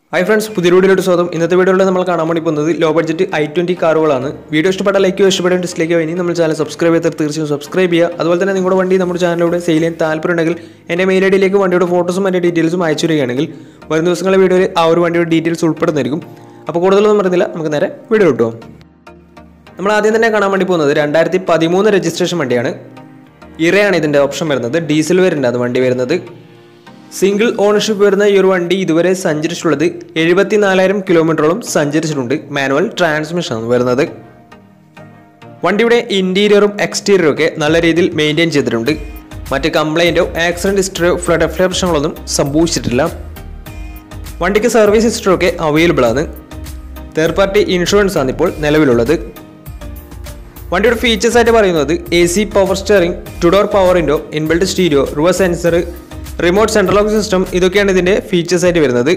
hi friends പുതിയ വീഡിയോയിലോട്ട് സ്വാഗതം ഇന്നത്തെ വീഡിയോയിൽ നമ്മൾ കാണാൻ വേണ്ടി പോകുന്നത് ലോ ബഡ്ജറ്റ് ഐ ട്വൻറ്റി കാറുകളാണ് വീഡിയോ ഇഷ്ടപ്പെട്ട ലൈക്കോ ഇഷ്ടപ്പെട്ട ഡിസ്ലൈക്കോ ഇനി നമ്മൾ ചാനൽ സബ്സ്ക്രൈബ് ചെയ്താൽ തീർച്ചയായും സബ്സ്ക്രൈബ് ചെയ്യുക അതുപോലെ തന്നെ നിങ്ങളുടെ വണ്ടി നമ്മുടെ ചാനലിലൂടെ സെയിൽ ചെയ്യാൻ താല്പര്യമുണ്ടെങ്കിൽ എൻ്റെ മെയിൽ ഐ ഡിയിലേക്ക് വണ്ടിയുടെ ഫോട്ടോസും എൻ്റെ ഡീറ്റെയിൽസും അയച്ചു തരികയാണെങ്കിൽ വരും ദിവസങ്ങളിലെ വീഡിയോയിൽ ആ ഒരു വണ്ടിയുടെ ഡീറ്റെയിൽസ് ഉൾപ്പെടുന്നതായിരിക്കും അപ്പോൾ കൂടുതലൊന്നും പറയുന്നില്ല നമുക്ക് നേരെ വീഡിയോ കിട്ടുമോ നമ്മൾ ആദ്യം തന്നെ കാണാൻ വേണ്ടി പോകുന്നത് രണ്ടായിരത്തി പതിമൂന്ന് രജിസ്ട്രേഷൻ വണ്ടിയാണ് ഇറയാണ് ഇതിൻ്റെ ഓപ്ഷൻ വരുന്നത് ഡീസൽ വേരിൻ്റെ അത് വണ്ടി വരുന്നത് സിംഗിൾ ഓണർഷിപ്പ് വരുന്ന ഈ ഒരു വണ്ടി ഇതുവരെ സഞ്ചരിച്ചിട്ടുള്ളത് എഴുപത്തിനാലായിരം കിലോമീറ്ററോളം സഞ്ചരിച്ചിട്ടുണ്ട് മാനുവൽ ട്രാൻസ്മിഷൻ ആണ് വരുന്നത് വണ്ടിയുടെ ഇന്റീരിയറും എക്സ്റ്റീരിയറും ഒക്കെ നല്ല രീതിയിൽ മെയിൻറ്റെയിൻ ചെയ്തിട്ടുണ്ട് മറ്റ് കംപ്ലൈൻറ്റോ ആക്സിഡന്റ് ഹിസ്റ്ററിയോ ഫ്ലഡ് പ്രശ്നങ്ങളൊന്നും സംഭവിച്ചിട്ടില്ല വണ്ടിക്ക് സർവീസ് ഹിസ്റ്ററി ഒക്കെ അവൈലബിൾ ആണ് തേർഡ് പാർട്ടി ഇൻഷുറൻസ് ആണ് ഇപ്പോൾ നിലവിലുള്ളത് വണ്ടിയുടെ ഫീച്ചേഴ്സ് ആയിട്ട് പറയുന്നത് A C power steering two door power window inbuilt stereo reverse sensor remote central lock system ഇതൊക്കെയാണ് ഇതിൻ്റെ ഫീച്ചേഴ്സ് ആയിട്ട് വരുന്നത്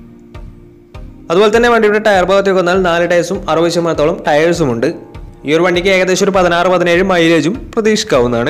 അതുപോലെ തന്നെ വണ്ടിയുടെ ടയർ ഭാഗത്തേക്ക് വന്നാൽ നാല് ടയർസും അറുപത് ശതമാനത്തോളം ടയേഴ്സും ഉണ്ട് ഈ ഒരു വണ്ടിക്ക് ഏകദേശം ഒരു പതിനാറ് പതിനേഴ് മൈലേജും പ്രതീക്ഷിക്കാവുന്നതാണ്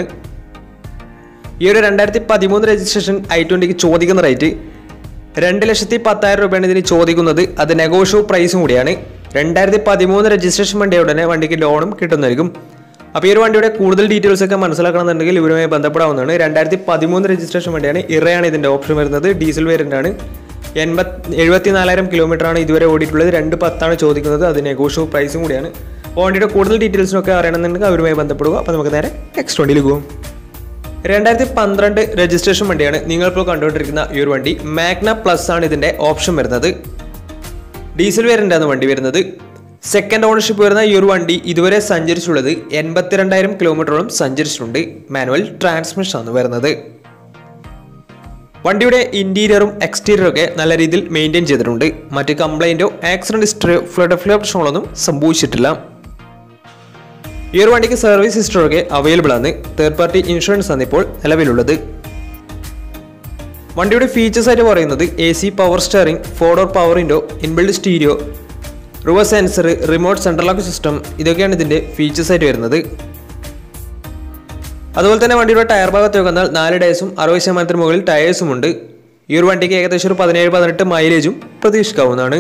ഈ ഒരു രണ്ടായിരത്തി പതിമൂന്ന് രജിസ്ട്രേഷൻ ഐ ട്വൻറ്റിക്ക് ചോദിക്കുന്ന റേറ്റ് രണ്ട് ലക്ഷത്തി പത്തായിരം രൂപയാണ് ഇതിന് ചോദിക്കുന്നത് അത് നെഗോഷ്യോ പ്രൈസും കൂടിയാണ് രണ്ടായിരത്തി പതിമൂന്ന് രജിസ്ട്രേഷൻ വണ്ടിയ ഉടനെ വണ്ടിക്ക് ലോണും കിട്ടുന്നതായിരിക്കും അപ്പോൾ ഈ ഒരു വണ്ടിയുടെ കൂടുതൽ ഡീറ്റെയിൽസ് ഒക്കെ മനസ്സിലാക്കണമെന്നുണ്ടെങ്കിൽ ഇവരുമായി ബന്ധപ്പെടാവുന്നതാണ് രണ്ടായിരത്തി പതിമൂന്ന് രജിസ്ട്രേഷൻ വണ്ടിയാണ് ഇറയാണ് ഇതിൻ്റെ ഓപ്ഷൻ വരുന്നത് ഡീസൽ വേരിയൻ്റ് ആണ് എൺപത് എഴുപത്തി നാലായിരം കിലോമീറ്റർ ആണ് ഇതുവരെ ഓടിയിട്ടുള്ളത് രണ്ട് പത്താണ് ചോദിക്കുന്നത് അത് നെഗോഷ്യോ പ്രൈസും കൂടിയാണ് അപ്പോൾ വണ്ടിയുടെ കൂടുതൽ ഡീറ്റെയിൽസിനൊക്കെ അറിയണമെന്നുണ്ടെങ്കിൽ അവരുമായി ബന്ധപ്പെടുക അപ്പോൾ നമുക്ക് നേരെ നെക്സ്റ്റ് വണ്ടിയിൽ പോകും രണ്ടായിരത്തി പന്ത്രണ്ട് രജിസ്ട്രേഷൻ വണ്ടിയാണ് നിങ്ങളിപ്പോൾ കണ്ടുകൊണ്ടിരിക്കുന്ന ഈ ഒരു വണ്ടി മാഗ്ന പ്ലസ് ആണ് ഇതിൻ്റെ ഓപ്ഷൻ വരുന്നത് ഡീസൽ വേരിയൻ്റാണ് വണ്ടി വരുന്നത് സെക്കൻഡ് ഓണർഷിപ്പ് വരുന്ന ഈ ഒരു വണ്ടി ഇതുവരെ സഞ്ചരിച്ചുള്ളത് എൺപത്തിരണ്ടായിരം കിലോമീറ്ററോളം സഞ്ചരിച്ചിട്ടുണ്ട് മാനുവൽ ട്രാൻസ്മിഷൻ ആണ് വരുന്നത് വണ്ടിയുടെ ഇന്റീരിയറും എക്സ്റ്റീരിയറും ഒക്കെ നല്ല രീതിയിൽ മെയിൻറ്റെയിൻ ചെയ്തിട്ടുണ്ട് മറ്റ് കംപ്ലൈൻറ്റോ ആക്സിഡന്റ് ഹിസ്റ്ററിയോ ഫ്ലഡ് പ്രശ്നങ്ങളൊന്നും സംഭവിച്ചിട്ടില്ല ഈ ഒരു വണ്ടിക്ക് സർവീസ് ഹിസ്റ്ററി ഒക്കെ അവൈലബിൾ ആണ് തേർഡ് പാർട്ടി ഇൻഷുറൻസ് ആണ് ഇപ്പോൾ നിലവിലുള്ളത് വണ്ടിയുടെ ഫീച്ചേഴ്സ് ആയിട്ട് പറയുന്നത് A C power steering four door power window inbuilt stereo reverse sensor remote central lock system ഇതൊക്കെയാണ് ഇതിൻ്റെ ഫീച്ചേഴ്സ് ആയിട്ട് വരുന്നത് അതുപോലെ തന്നെ വണ്ടിയുടെ ടയർ ഭാഗത്തേക്ക് വന്നാൽ നാല് ടയേഴ്സും അറുപത് ശതമാനത്തിന് മുകളിൽ ടയേഴ്സും ഉണ്ട് ഈ ഒരു വണ്ടിക്ക് ഏകദേശം ഒരു പതിനേഴ് പതിനെട്ട് മൈലേജും പ്രതീക്ഷിക്കാവുന്നതാണ്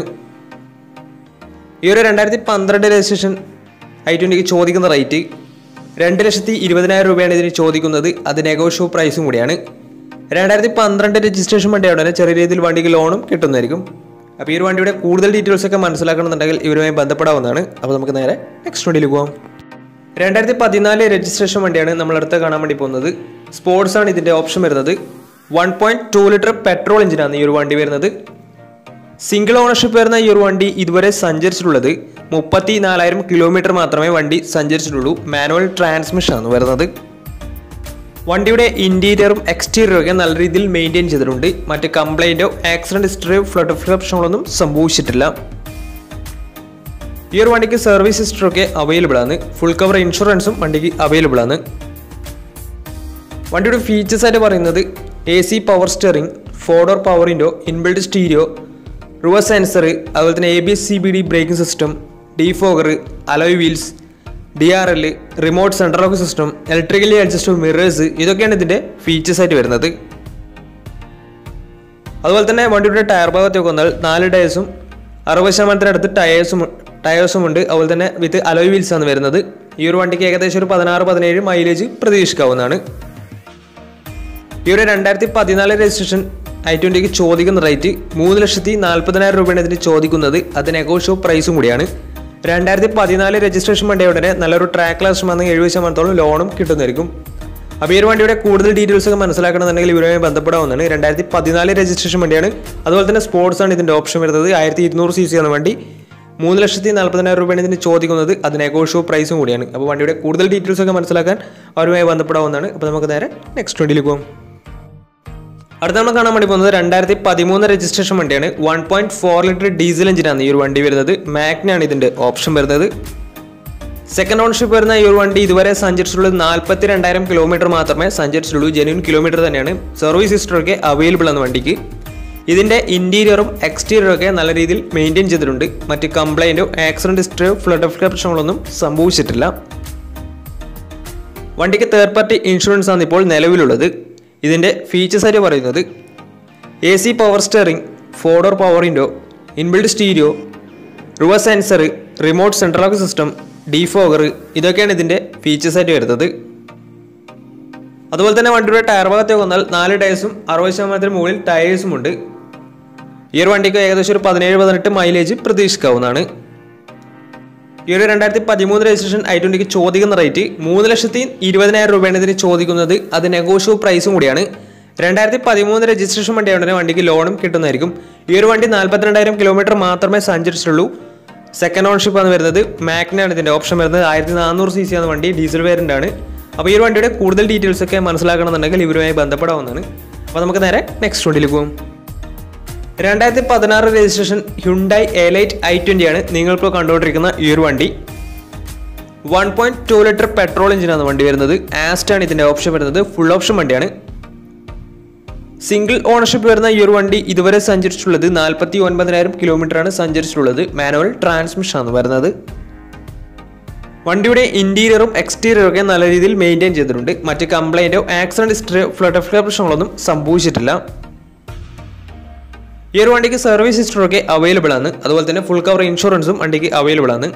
ഈ ഒരു രണ്ടായിരത്തി പന്ത്രണ്ട് രജിസ്ട്രേഷൻ ഐ ട്വൻറ്റിക്ക് ചോദിക്കുന്ന റേറ്റ് രണ്ട് ലക്ഷത്തി ഇരുപതിനായിരം രൂപയാണ് ഇതിന് ചോദിക്കുന്നത് അത് നെഗോഷ്യോ പ്രൈസും കൂടിയാണ് രണ്ടായിരത്തി പന്ത്രണ്ട് രജിസ്ട്രേഷൻ വണ്ടി ഉടനെ ചെറിയ രീതിയിൽ വണ്ടിക്ക് ലോണും കിട്ടുന്നതായിരിക്കും അപ്പോൾ ഈ ഒരു വണ്ടിയുടെ കൂടുതൽ ഡീറ്റെയിൽസ് ഒക്കെ മനസ്സിലാക്കണമെന്നുണ്ടെങ്കിൽ ഇവരുമായി ബന്ധപ്പെടാവുന്നതാണ് അപ്പോൾ നമുക്ക് നേരെ നെക്സ്റ്റ് വണ്ടിയിൽ പോകാം രണ്ടായിരത്തി പതിനാല് രജിസ്ട്രേഷൻ വണ്ടിയാണ് നമ്മൾ അടുത്ത് കാണാൻ വേണ്ടി പോകുന്നത് സ്പോർട്സ് ആണ് ഇതിൻ്റെ ഓപ്ഷൻ വരുന്നത് one point two litre petrol എഞ്ചിനാണ് ഈ ഒരു വണ്ടി വരുന്നത് സിംഗിൾ ഓണർഷിപ്പ് വരുന്ന ഈ ഒരു വണ്ടി ഇതുവരെ സഞ്ചരിച്ചിട്ടുള്ളത് മുപ്പത്തി നാലായിരം കിലോമീറ്റർ മാത്രമേ വണ്ടി സഞ്ചരിച്ചിട്ടുള്ളൂ മാനുവൽ ട്രാൻസ്മിഷൻ ആണ് വരുന്നത് വണ്ടിയുടെ ഇന്റീരിയറും എക്സ്റ്റീരിയറും ഒക്കെ നല്ല രീതിയിൽ മെയിൻറ്റെയിൻ ചെയ്തിട്ടുണ്ട് മറ്റ് കംപ്ലൈൻറ്റോ ആക്സിഡന്റ് ഹിസ്റ്ററിയോ ഫ്ലഡ് പ്രശ്നങ്ങളൊന്നും സംഭവിച്ചിട്ടില്ല ഈ ഒരു വണ്ടിക്ക് സർവീസ് ഹിസ്റ്ററി ഒക്കെ അവൈലബിൾ ആണ് ഫുൾ കവർ ഇൻഷുറൻസും വണ്ടിക്ക് അവൈലബിൾ ആണ് വണ്ടിയുടെ ഫീച്ചേഴ്സ് ആയിട്ട് പറയുന്നത് A C power steering four door power window inbuilt stereo reverse sensor അതുപോലെ തന്നെ A B S C B D braking system defogger alloy wheels D R L remote central lock system electrically adjustable mirrors ഇതൊക്കെയാണ് ഇതിൻ്റെ features ആയിട്ട് വരുന്നത് അതുപോലെ തന്നെ വണ്ടിയുടെ tyre ഭാഗത്തേക്ക് വന്നാൽ നാല് ടയേഴ്സും അറുപത് ശതമാനത്തിനടുത്ത് ടയേഴ്സും ടയേഴ്സും ഉണ്ട് അതുപോലെ തന്നെ വിത്ത് അലോയ് വീൽസ് ആണ് വരുന്നത് ഈ ഒരു വണ്ടിക്ക് ഏകദേശം ഒരു പതിനാറ് പതിനേഴ് മൈലേജ് പ്രതീക്ഷിക്കാവുന്നതാണ് ഈ ഒരു രണ്ടായിരത്തി പതിനാല് രജിസ്ട്രേഷൻ ഐ ട്വൻറ്റിക്ക് ചോദിക്കുന്ന റേറ്റ് മൂന്ന് ലക്ഷത്തി നാൽപ്പതിനായിരം രൂപയാണ് ഇതിന് ചോദിക്കുന്നത് അത് നെഗോഷ്യോ പ്രൈസും കൂടിയാണ് രണ്ടായിരത്തി പതിനാല് രജിസ്ട്രേഷൻ വണ്ടി ഉടനെ നല്ലൊരു ട്രാക്ക് ലാസ്റ്റ് വന്ന് എഴുപത് ശതമാനത്തോളം ലോണും കിട്ടുന്നതായിരിക്കും അപ്പോൾ ഈ ഒരു വണ്ടിയുടെ കൂടുതൽ ഡീറ്റെയിൽസ് ഒക്കെ മനസ്സിലാക്കണമെന്നുണ്ടെങ്കിൽ ഇവരുമായി ബന്ധപ്പെടാവുന്നതാണ് രണ്ടായിരത്തി പതിനാല് രജിസ്ട്രേഷൻ വണ്ടിയാണ് അതുപോലെ തന്നെ സ്പോർട്സ് ആണ് ഇതിൻ്റെ ഓപ്ഷൻ വരുന്നത് ആയിരത്തി ഇരുന്നൂറ് സി സി ആണ് വണ്ടി മൂന്ന് ലക്ഷത്തി നാൽപ്പതിനായിരം രൂപയാണ് ഇതിന് ചോദിക്കുന്നത് അത് നെഗോഷ്യോ പ്രൈസും കൂടിയാണ് അപ്പോൾ വണ്ടിയുടെ കൂടുതൽ ഡീറ്റെയിൽസ് ഒക്കെ മനസ്സിലാക്കാൻ അവരുമായി ബന്ധപ്പെടാവുന്നതാണ് അപ്പോൾ നമുക്ക് നേരെ നെക്സ്റ്റ് വണ്ടിയിലേക്ക് പോകാം അടുത്ത നമ്മൾ കാണാൻ വേണ്ടി പോകുന്നത് രണ്ടായിരത്തി പതിമൂന്ന് രജിസ്ട്രേഷൻ വണ്ടിയാണ് one point four litre diesel എഞ്ചിനാണ് ഈ ഒരു വണ്ടി വരുന്നത് മാഗ്നാണ് ഇതിന്റെ ഓപ്ഷൻ വരുന്നത് സെക്കൻഡ് ഓണർഷിപ്പ് വരുന്ന ഈ ഒരു വണ്ടി ഇതുവരെ സഞ്ചരിച്ചിട്ടുള്ളത് നാൽപ്പത്തി രണ്ടായിരം കിലോമീറ്റർ മാത്രമേ സഞ്ചരിച്ചിട്ടുള്ളൂ ജെന്യൂൻ കിലോമീറ്റർ തന്നെയാണ് സർവീസ് ഹിസ്റ്ററി ഒക്കെ അവൈലബിൾ ആണ് വണ്ടിക്ക് ഇതിന്റെ ഇന്റീരിയറും എക്സ്റ്റീരിയറും ഒക്കെ നല്ല രീതിയിൽ മെയിൻറ്റെയിൻ ചെയ്തിട്ടുണ്ട് മറ്റ് കംപ്ലൈൻറ്റോ ആക്സിഡന്റ് ഹിസ്റ്ററിയോ ഫ്ലഡ് പ്രശ്നങ്ങളൊന്നും സംഭവിച്ചിട്ടില്ല വണ്ടിക്ക് തേർഡ് പാർട്ടി ഇൻഷുറൻസ് ആണ് ഇപ്പോൾ നിലവിലുള്ളത് ഇതിൻ്റെ ഫീച്ചേഴ്സ് ആയിട്ട് പറയുന്നത് A C power steering four door power window inbuilt stereo reverse sensor remote central lock system defogger ഇതൊക്കെയാണ് ഇതിൻ്റെ ഫീച്ചേഴ്സ് ആയിട്ട് വരുന്നത് അതുപോലെ തന്നെ വണ്ടിയുടെ ടയർ ഭാഗത്തേക്ക് വന്നാൽ നാല് ടയേഴ്സും അറുപത് ശതമാനത്തിന് മുകളിൽ ടയേഴ്സും ഉണ്ട് ഈ ഒരു വണ്ടിക്ക് ഏകദേശം ഒരു പതിനേഴ് പതിനെട്ട് മൈലേജ് പ്രതീക്ഷിക്കാവുന്നതാണ് ഈ ഒരു രണ്ടായിരത്തി പതിമൂന്ന് രജിസ്ട്രേഷൻ ഐ ട്വന്റിക്ക് ചോദിക്കുന്ന റേറ്റ് മൂന്ന് ലക്ഷത്തി ഇരുപതിനായിരം രൂപയാണ് ഇതിന് ചോദിക്കുന്നത് അത് നെഗോഷ്യബിൾ പ്രൈസും കൂടിയാണ് രണ്ടായിരത്തി പതിമൂന്ന് രജിസ്ട്രേഷൻ വണ്ടിയായതുകൊണ്ട് തന്നെ വണ്ടിക്ക് ലോണും കിട്ടുന്നതായിരിക്കും ഈ ഒരു വണ്ടി നാൽപ്പത്തിരണ്ടായിരം കിലോമീറ്റർ മാത്രമേ സഞ്ചരിച്ചിട്ടുള്ളൂ സെക്കൻഡ് ഓൺഷിപ്പ് ആണ് വരുന്നത് മാഗ്നാണ് ഇതിൻ്റെ ഓപ്ഷൻ വരുന്നത് ആയിരത്തി നാനൂറ് സി സി ആണ് വണ്ടി ഡീസൽ വേരിയൻ്റ് ആണ് അപ്പോൾ ഈ ഒരു വണ്ടിയുടെ കൂടുതൽ ഡീറ്റെയിൽസ് ഒക്കെ മനസ്സിലാക്കണമെന്നുണ്ടെങ്കിൽ ഇവരുമായി ബന്ധപ്പെടാവുന്നതാണ് അപ്പോൾ നമുക്ക് നേരെ നെക്സ്റ്റ് വണ്ടിയിലേക്ക് പോകും രണ്ടായിരത്തി പതിനാറ് registration Hyundai elite i twenty ആണ് നിങ്ങളിപ്പോൾ കണ്ടുകൊണ്ടിരിക്കുന്ന ഈ ഒരു വണ്ടി one point two litre petrol എഞ്ചിനാണ് വണ്ടി വരുന്നത് ആസ്റ്റ് ആണ് ഇതിൻ്റെ ഓപ്ഷൻ വരുന്നത് ഫുൾ ഓപ്ഷൻ വണ്ടിയാണ് സിംഗിൾ ഓണർഷിപ്പ് വരുന്ന ഈ ഒരു വണ്ടി ഇതുവരെ സഞ്ചരിച്ചിട്ടുള്ളത് നാൽപ്പത്തി ഒൻപതിനായിരം കിലോമീറ്റർ ആണ് സഞ്ചരിച്ചിട്ടുള്ളത് മാനുവൽ ട്രാൻസ്മിഷൻ ആണ് വരുന്നത് വണ്ടിയുടെ ഇന്റീരിയറും എക്സ്റ്റീരിയറും ഒക്കെ നല്ല രീതിയിൽ മെയിൻറ്റെയിൻ ചെയ്തിട്ടുണ്ട് മറ്റ് കംപ്ലൈൻറ്റോ ആക്സിഡന്റ് ഹിസ്റ്ററിയോ ഫ്ലഡ് ഓഫ് പ്രശ്നങ്ങളൊന്നും സംഭവിച്ചിട്ടില്ല ഈ ഒരു വണ്ടിക്ക് സർവീസ് ഹിസ്റ്ററൊക്കെ അവൈലബിൾ ആണ് അതുപോലെ തന്നെ ഫുൾ കവർ ഇൻഷുറൻസും വണ്ടിക്ക് അവൈലബിൾ ആണ്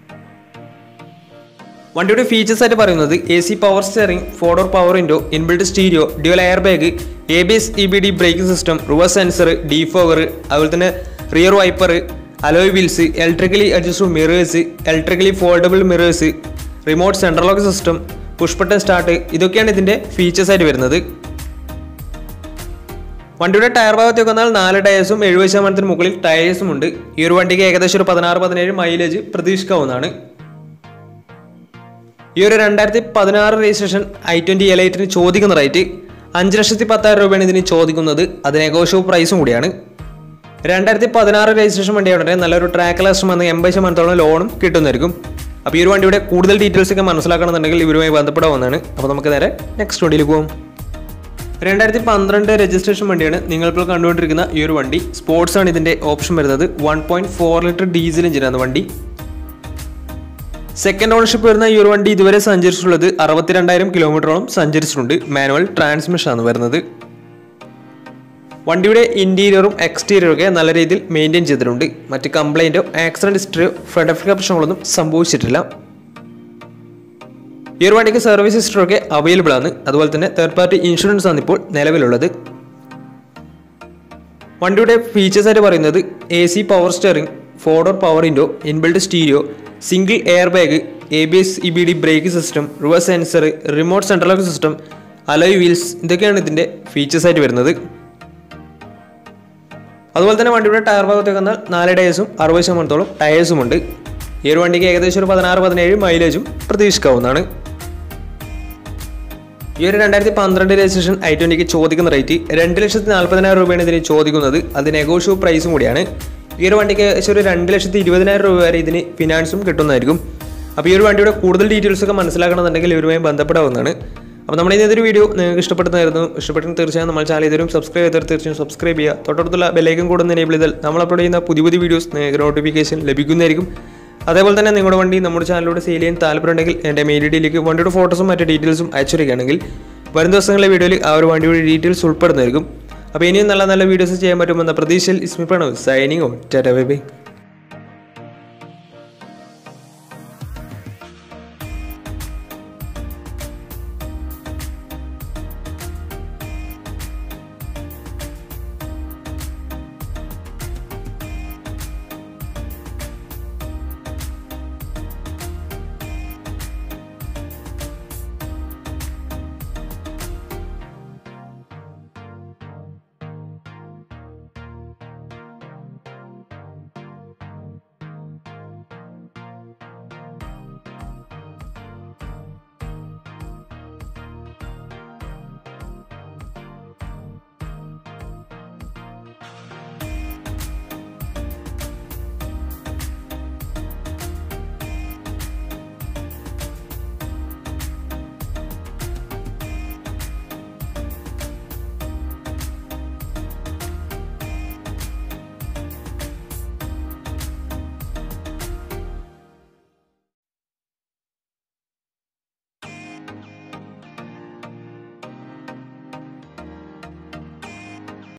വണ്ടിയുടെ ഫീച്ചേഴ്സ് ആയിട്ട് പറയുന്നത് A C power steering four door power window inbuilt stereo dual air bag A B S E B D braking system reverse sensor defogger അതുപോലെ തന്നെ rear wiper alloy wheels electrically adjustable mirrors electrically foldable mirrors remote central lock system push button start ഇതൊക്കെയാണ് ഇതിൻ്റെ features ആയിട്ട് വരുന്നത് വണ്ടിയുടെ tyre ഭാഗത്തേക്ക് വന്നാൽ നാല് ടയേഴ്സും എഴുപത് ശതമാനത്തിന് മുകളിൽ ടയേഴ്സും ഉണ്ട് ഈ ഒരു വണ്ടിക്ക് ഏകദേശം ഒരു പതിനാറ് പതിനേഴ് മൈലേജ് പ്രതീക്ഷിക്കാവുന്നതാണ് ഈ ഒരു രണ്ടായിരത്തി പതിനാറ് രജിസ്ട്രേഷൻ ഐ ട്വന്റി എലൈറ്റിന് ചോദിക്കുന്ന റേറ്റ് അഞ്ച് ലക്ഷത്തി പത്തായിരം രൂപയാണ് ഇതിന് ചോദിക്കുന്നത് അത് നെഗോഷ്യബിൾ പ്രൈസും കൂടിയാണ് രണ്ടായിരത്തി പതിനാറ് രജിസ്ട്രേഷൻ വണ്ടിയാണെങ്കിൽ നല്ലൊരു ട്രാക്ക് ലാസ്റ്റം വന്ന് എൺപത് ശതമാനത്തോളം ലോണും കിട്ടുന്നതായിരിക്കും അപ്പോൾ ഈ ഒരു വണ്ടിയുടെ കൂടുതൽ ഡീറ്റെയിൽസ് ഒക്കെ മനസ്സിലാക്കണമെന്നുണ്ടെങ്കിൽ ഇവരുമായി ബന്ധപ്പെടാവുന്നതാണ് അപ്പോൾ നമുക്ക് നേരെ നെക്സ്റ്റ് വണ്ടിയിൽ പോകും രണ്ടായിരത്തി പന്ത്രണ്ട് രജിസ്ട്രേഷൻ വണ്ടിയാണ് നിങ്ങളിപ്പോൾ കണ്ടുകൊണ്ടിരിക്കുന്ന ഈ ഒരു വണ്ടി സ്പോർട്സ് ആണ് ഇതിൻ്റെ ഓപ്ഷൻ വരുന്നത് one point four litre diesel എഞ്ചിനാണ് വണ്ടി സെക്കൻഡ് ഓണർഷിപ്പ് വരുന്ന ഈ ഒരു വണ്ടി ഇതുവരെ സഞ്ചരിച്ചിട്ടുള്ളത് അറുപത്തിരണ്ടായിരം കിലോമീറ്ററോളം സഞ്ചരിച്ചിട്ടുണ്ട് മാനുവൽ ട്രാൻസ്മിഷൻ ആണ് വരുന്നത് വണ്ടിയുടെ ഇന്റീരിയറും എക്സ്റ്റീരിയറും ഒക്കെ നല്ല രീതിയിൽ മെയിൻറ്റെയിൻ ചെയ്തിട്ടുണ്ട് മറ്റ് കംപ്ലൈൻറ്റോ ആക്സിഡന്റ് ഹിസ്റ്ററിയോ ഫ്ലഡ് ഓഫ് പ്രശ്നങ്ങളൊന്നും സംഭവിച്ചിട്ടില്ല ഈ ഒരു വണ്ടിക്ക് സർവീസ് ഹിസ്റ്ററി ഒക്കെ അവൈലബിൾ ആണ് അതുപോലെ തന്നെ തേർഡ് പാർട്ടി ഇൻഷുറൻസ് ആണ് ഇപ്പോൾ നിലവിലുള്ളത് വണ്ടിയുടെ ഫീച്ചേഴ്സ് ആയിട്ട് പറയുന്നത് A C power steering four door power window inbuilt stereo single air bag A B S E B D brake system reverse sensor remote central lock system alloy wheels ഇതൊക്കെയാണ് ഇതിൻ്റെ features ആയിട്ട് വരുന്നത് അതുപോലെ തന്നെ വണ്ടിയുടെ ടയർ ഭാഗത്തേക്ക് വന്നാൽ നാല് ടയേഴ്സും അറുപത് ശതമാനത്തോളം ടയേഴ്സും ഉണ്ട് ഈ ഒരു വണ്ടിക്ക് ഏകദേശം ഒരു പതിനാറ് പതിനേഴ് മൈലേജും പ്രതീക്ഷിക്കാവുന്നതാണ് ഈ ഒരു രണ്ടായിരത്തി പന്ത്രണ്ട് രജിസ്ട്രേഷൻ ഐ ട്വന്റിക്ക് ചോദിക്കുന്ന റേറ്റ് രണ്ട് ലക്ഷത്തി നാൽപ്പതിനായിരം രൂപയാണ് ഇതിന് ചോദിക്കുന്നത് അത് നെഗോഷ്യബിൾ പ്രൈസും കൂടിയാണ് ഈ ഒരു വണ്ടിക്ക് ഏകദേശം ഒരു രണ്ട് ലക്ഷത്തി ഇരുപതിനായിരം രൂപ വരെ ഇതിന് ഫിനാൻസും കിട്ടുന്നതായിരിക്കും അപ്പോൾ ഈ ഒരു വണ്ടിയുടെ കൂടുതൽ ഡീറ്റെയിൽസ് ഒക്കെ മനസ്സിലാക്കണമെന്നുണ്ടെങ്കിൽ ഇവരുമായി ബന്ധപ്പെടാവുന്നതാണ് അപ്പോൾ നമ്മുടെ ഇന്നത്തെ വീഡിയോ നിങ്ങൾക്ക് ഇഷ്ടപ്പെടുന്നതായിരുന്നു ഇഷ്ടപ്പെട്ടെങ്കിൽ തീർച്ചയായും നമ്മൾ ചാനൽ ഇതുവരും സബ്സ്ക്രൈബ് ചെയ്താൽ തീർച്ചയായും സബ്സ്ക്രൈബ് ചെയ്യുക തൊട്ടടുത്തുള്ള ബെല്ലൈക്കൻ കൂടെ എനേബിൾ ചെയ്താൽ നമ്മൾ അപ്ലോഡ് ചെയ്യുന്ന പുതിയ പുതിയ വീഡിയോസ് നിങ്ങൾക്ക് നോട്ടിഫിക്കേഷൻ ലഭിക്കുന്നതായിരിക്കും അതേപോലെ തന്നെ നിങ്ങളുടെ വണ്ടി നമ്മുടെ ചാനലിലൂടെ സെയിൽ ചെയ്യാൻ താല്പര്യമുണ്ടെങ്കിൽ എൻ്റെ മെയിൽ ഐ ഡിയിലേക്ക് വണ്ടിയുടെ ഫോട്ടോസും മറ്റു ഡീറ്റെയിൽസും അയച്ചിരിക്കുകയാണെങ്കിൽ വരും ദിവസങ്ങളിലെ വീഡിയോയിൽ ആ ഒരു വണ്ടിയുടെ ഡീറ്റെയിൽസ് ഉൾപ്പെടുന്നതായിരിക്കും അപ്പോൾ ഇനിയും നല്ല നല്ല വീഡിയോസ് ചെയ്യാൻ പറ്റുമെന്ന പ്രതീക്ഷയിൽ it's me Pranav signing off tata bye by